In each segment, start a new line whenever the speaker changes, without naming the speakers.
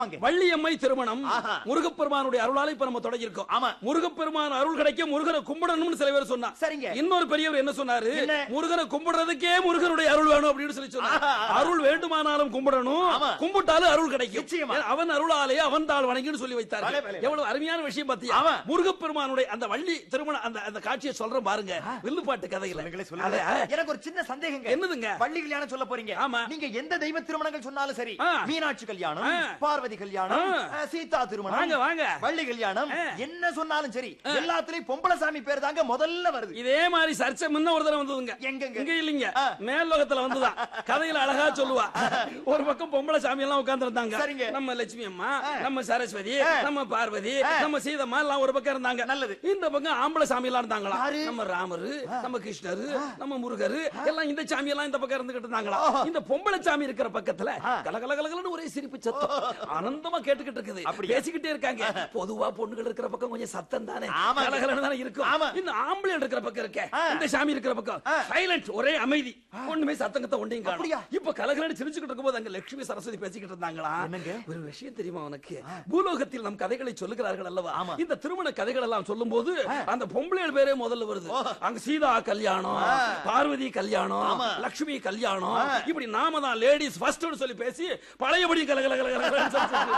வாங்க.
வள்ளியம்மை திருமணம்
ஆஹா.
முருகப்பெருமானுடைய அருளால இப்ப நம்ம தொடங்கியிருக்கோம்
ஆமா.
முருகப்பெருமான் அருள் கிடைக்க முருகனை கும்பிடணும்னு சில பேர் சொன்னா
சரிங்க.
இன்னொரு பெரியவர் என்ன சொன்னாரு
என்ன?
முருகனை கும்பிடுறதுக்கே முருகனுடைய அருள் வேணும் அப்படின்னு சொல்லி சொன்னார்
ஆஹா.
அருள் வேண்டுமானாலும் கும்பிடணும்
ஆமா.
கும்பிட்டாலும் அருள் கிடைக்கும்
நிச்சயமா.
அவன் அருளாலே அவன் தாள் வணங்கின்னு சொல்லி
பலே,
வைத்தார்கள்
பலே.
எவ்வளவு அருமையான விஷயம் பாத்தியா
ஆமா.
முருகப்பெருமானுடைய அந்த வள்ளி திருமணம் அந்த அந்த காட்சியை சொல்றேன் பாருங்க வில்லுப்பாட்டு கதையில
சொல்லுங்களே, சொல்லுங்களே.
அத-
எனக்கு ஒரு சின்ன சந்தேகங்க
என்னதுங்க?
பள்ளி கல்யாணம் சொல்ல போறீங்க
ஆமா.
நீங்க எந்த தெய்வ திருமணங்கள் சொன்னாலும் சரி
ஆ.
மீனாட்சி கல்யாணம்
ஆ.
பார்வதி கல்யாணம்
ஆ.
அஹ், சீதா திருமணம்
வாங்க, வாங்க.
வள்ளி கல்யாணம்
ஆ.
என்ன சொன்னாலும் சரி எல்லாத்துலயும் பொம்பளை சாமி பேர் தாங்க முதல்ல வருது
இதே மாதிரி சர்ச்சை முன்ன ஒரு தடவை வந்ததுங்க
எங்கங்க?
இங்க இல்லீங்க
ஆ.
மேல் லோகத்துல வந்துதான் கதையில அழகா சொல்லுவா ஒரு பக்கம் பொம்பளை சாமி எல்லாம் உட்கார்ந்து இருந்தாங்க
சரிங்க.
நம்ம லட்சுமி அம்மா
ஆ.
நம்ம சரஸ்வதி
ஆ.
நம்ம பார்வதி
ஆ.
நம்ம சீதம்மா எல்லாம் ஒரு பக்கம் இருந்தாங்க
நல்லது.
இந்த பக்கம் ஆம்பளை சாமி எல்லாம் இருந்தாங்களா
யாரு?
நம்ம ராமரு நம்ம கிருஷ்ணரு நம்ம முருகரு எல்லாம் இந்த சாமி எல்லாம் இந்த பக்கம் இருந்துகிட்டு இருந்தாங்களா
ஓஹோ.
இந்த பொம்பளை சாமி இருக்கிற பக்கத்துல
ஆ.
கலகல கலகலன்னு ஒரே சிரிப்பு சத்தம் ஆனந்தமா கேட்டுக்கிட்டு இருக்குது
அப்படியா?
பேசிக்கிட்டே இருக்காங்க பொதுவா பொண்ணுகள் இருக்கிற பக்கம் கொஞ்சம் சத்தம் தானே
ஆமாங்க.
கலகலன்னு தானே இருக்கும்
ஆமா.
இந்த ஆம்பளை இருக்கிற பக்கம் இருக்க
ஆ.
இந்த சாமி இருக்கிற பக்கம்
ஆ.
சைலண்ட் ஒரே அமைதி ஒண்ணுமே சத்தங்கத்த ஒண்டையும்
அப்படியா?
காணும் இப்ப கலகலன்னு சிரிச்சுக்கிட்டு இருக்கும்போது அங்க லட்சுமி சரஸ்வதி பேசிக்கிட்டு இருந்தாங்களா
என்னங்க?
ஒரு விஷயம் தெரியுமா உனக்கு பூலோகத்தில் நம் கதைகளை சொல்லுகிறார்கள் அல்லவா
ஆமா.
இந்த திருமண கதைகள் எல்லாம் சொல்லும்போது அந்த பொம்பளைகள் பேரே முதல்ல வருது அங்க சீதா கல்யாணம்
ஆ.
பார்வதி கல்யாணம்
ஆமா.
லட்சுமி கல்யாணம்
ஆ.
இப்படி நாம தான் லேடிஸ் ஃபர்ஸ்ட் சொல்லி பேசி பழையபடி கலகல கலகல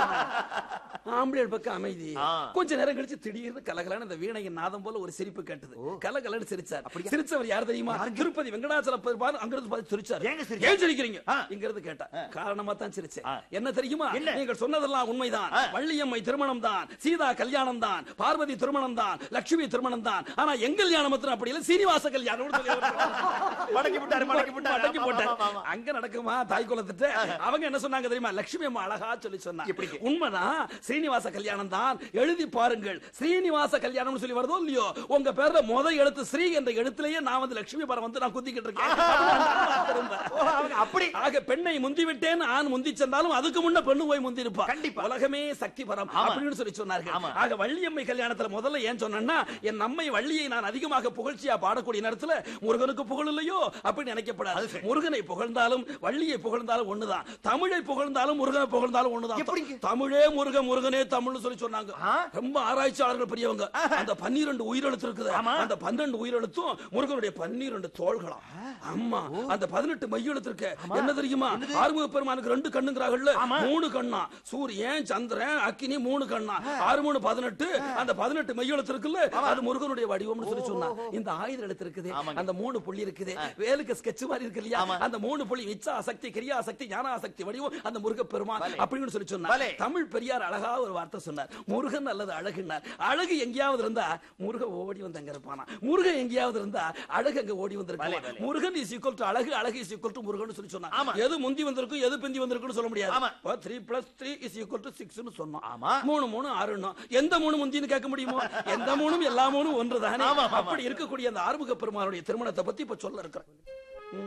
ஆம்பளைகள் பக்கம் அமைதி
ஆ.
கொஞ்ச நேரம் கழிச்சு திடீர்னு கலகலன்னு அந்த வீணையின் நாதம் போல ஒரு சிரிப்பு கேட்டது கலகலன்னு சிரிச்சார் சிரிச்சவர் யார் தெரியுமா திருப்பதி வெங்கடாச்சல பெருமாள் அங்கிருந்து பார்த்து சிரிச்சார்
ஏங்க சிரிச்சார்?
ஏன் சிரிக்கிறீங்க
ஆ.
இங்க இருந்து கேட்டா காரணமா தான் சிரிச்சேன்
ஆ.
என்ன தெரியுமா
என்ன?
நீங்கள் சொன்னதெல்லாம் உண்மைதான்
ஆ.
வள்ளியம்மை திருமணம் தான் சீதா கல்யாணம் தான் பார்வதி திருமணம் தான் லட்சுமி திருமணம் தான் ஆனா எங்க கல்யாணம் மாத்திரம் அப்படி இல்ல சீனிவாச கல்யாணம்
மடக்கி விட்டாரு, மடக்கி விட்டாரு.
மடக்கி
ஆமா,
போட்டாரு.
ஆமா, ஆமா.
அங்க நடக்குமா தாய் குலத்திட்ட அவங்க என்ன சொன்னாங்க தெரியுமா லட்சுமி அம்மா அழகா சொல்லி சொன்னாங்க
எப்படிங்க?
உண்மைதான் ஸ்ரீனிவாச கல்யாணம் தான் எழுதி பாருங்கள் ஸ்ரீனிவாச கல்யாணம் சொல்லி வருதோ இல்லையோ உங்க பேர்ல முத எழுத்து ஸ்ரீ என்ற எழுத்துலயே நான் வந்து லட்சுமி பரம் வந்து நான் குத்திக்கிட்டு இருக்கேன் திரும்ப.
ஓ, அவங்க அப்படி
ஆக பெண்ணை முந்தி விட்டேன் ஆண் முந்தி சென்றாலும் அதுக்கு முன்ன பெண்ணு போய் முந்தி இருப்பா
கண்டிப்பா.
உலகமே சக்தி பரம்
ஆமா.
அப்படின்னு சொல்லி சொன்னார்கள்
ஆமா.
ஆக வள்ளியம்மை கல்யாணத்துல முதல்ல ஏன் சொன்னேன்னா என் அம்மை வள்ளியை நான் அதிகமாக புகழ்ச்சியா பாடக்கூடிய நேரத்துல முருகனுக்கு புகழ் இல்லையோ அப்படின்னு நினைக்கப்படாது முருகனை புகழ்ந்தாலும் வள்ளியை புகழ்ந்தாலும் ஒண்ணுதான் தமிழை புகழ்ந்தாலும் முருகனை புகழ்ந்தாலும் ஒண்ணுதான்
எப்படிங்க?
தமிழே முருக முருகனே தமிழ்னு சொல்லி சொன்னாங்க
ஆ?
ரொம்ப ஆராய்ச்சியாளர்கள் பெரியவங்க அந்த பன்னிரண்டு உயிரெழுத்து இருக்குது
ஆமா.
அந்த பன்னெண்டு உயிரெழுத்தும் முருகனுடைய பன்னிரண்டு தோள்களாம் ஆமா அந்த பதினெட்டு மையெழுத்து இருக்கு என்ன தெரியுமா ஆறுமுக பெருமானுக்கு ரெண்டு கண்ணுங்கிறாங்கல்ல
ஆமா.
மூணு கண்ணா சூரியன் சந்திரன் அக்கினி மூணு கண்ணா ஆறு மூணு பதினெட்டு அந்த பதினெட்டு மையெழுத்து இருக்குல்ல அது முருகனுடைய வடிவம்னு சொல்லி சொன்னா இந்த ஆயுத எழுத்து இருக்குது
ஆமாங்க.
அந்த மூணு புள்ளி இருக்குது வேலுக்கு ஸ்கெட்ச் மாதிரி இருக்கு இல்லையா
ஆமா.
அந்த மூணு புள்ளி இச்சா சக்தி கிரியா சக்தி ஞான சக்தி வடிவம் அந்த முருக பெருமான்
பலே.
அப்படின்னு சொல்லி சொன்னார்
பலே.
தமிழ் பெரியார் அழகா ஒரு வார்த்தை சொன்னார் முருகன் அல்லது அழகுனார் அழகு எங்கேயாவது இருந்தா முருக ஓடி வந்து அங்க இருப்பானா முருகன் எங்கேயாவது இருந்தா அழகு அங்க ஓடி
பலே,
வந்திருக்கும்
பலே.
முருகன் இஸ் ஈக்குவல் டு அழகு அழகு இஸ் ஈக்குவல் டு முருகன் சொல்லி சொன்னான்
ஆமா.
எது முந்தி வந்திருக்கும் எது பிந்தி வந்திருக்குன்னு சொல்ல முடியாது
ஆமா.
Three plus three is equal to six சொன்னோம்
ஆமா.
மூணு மூணு ஆறுன்னு எந்த மூணு முந்தின்னு கேட்க முடியுமோ எந்த மூணும் எல்லா மூணும் ஒன்று தானே
ஆமா, ஆமா.
அப்படி இருக்கக்கூடிய அந்த ஆறுமுக பெருமானுடைய திருமணத்தை பத்தி இப்ப சொல்ல இருக்கிறேன்